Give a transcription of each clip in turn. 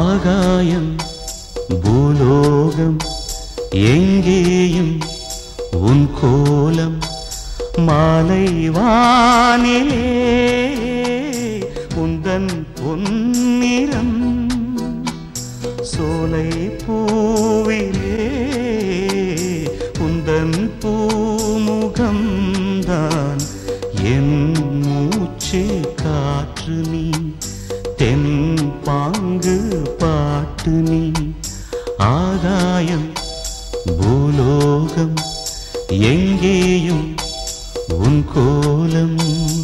ஆகாயம் பூலோகம் எங்கேயும் உன் கோலம் மாலை வானிலே உந்தன் பொன்னிறம் சோலை பூவிலே உந்தன் பூமுகம்தான் என் மூச்சு காற்று நீ தென் பாங்கு பாட்டு நீ ஆகாயம் பூலோகம் எங்கேயும் உன் கோலம்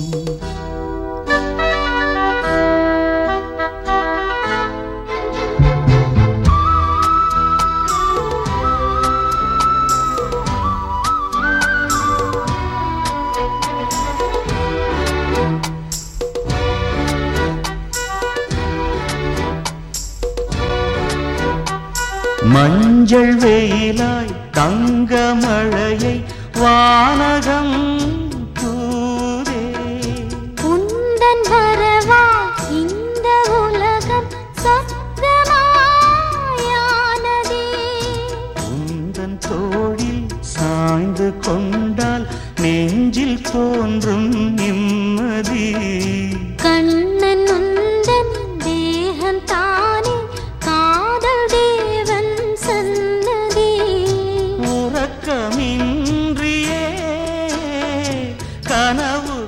மஞ்சள் வெயிலாய் தங்க மழையை வானகம் தூரே உந்தன் வரவா இந்த உலகம் சொர்க்கமாயானதே உந்தன் தோளில் சாய்ந்து கொண்டால் நெஞ்சில் தோன்றும் நிம்மதி கண்ணன் உந்தன் தேகம் தானே காதல் தேவன் சன்னதி உறக்கமின்றியே கனவு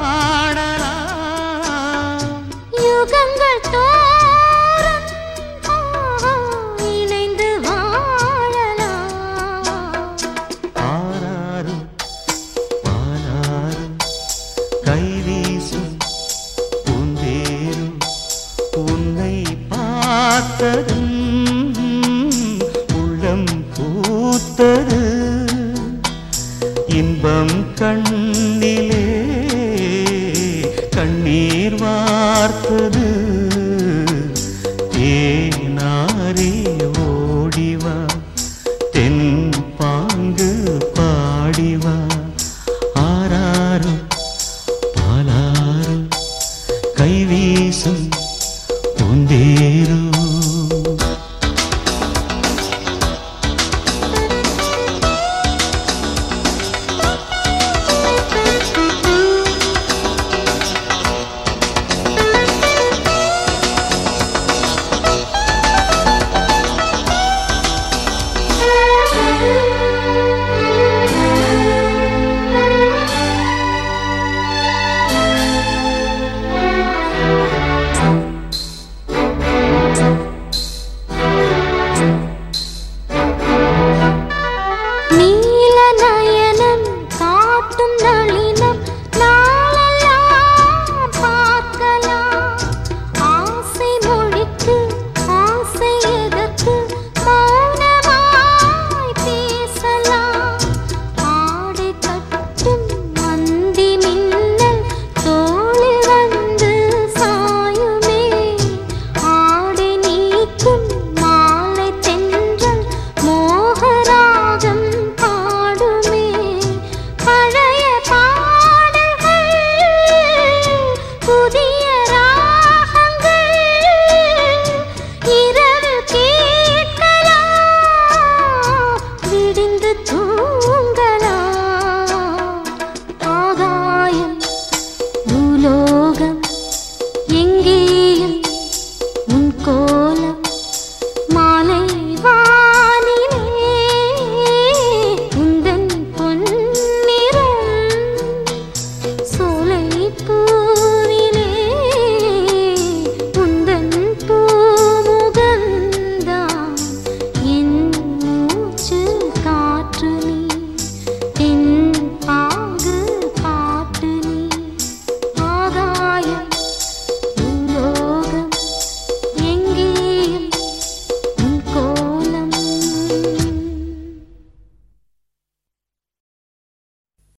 காணலாம் யுகங்கள் தோறும் ஆ, இணைந்து வாழலாம் ஆராரு பாலாரு கைவீசும் பூந்தேரு உன்னை பார்த்ததும் உள்ளம் பூத்தது இன்பம் கண்ணிலே கண்ணீர் வார்த்தது தேனாரே ஓடிவா தென் பாங்கு பாடிவா ஆராரு பாலாரு கைவீசும் பூந்தேரு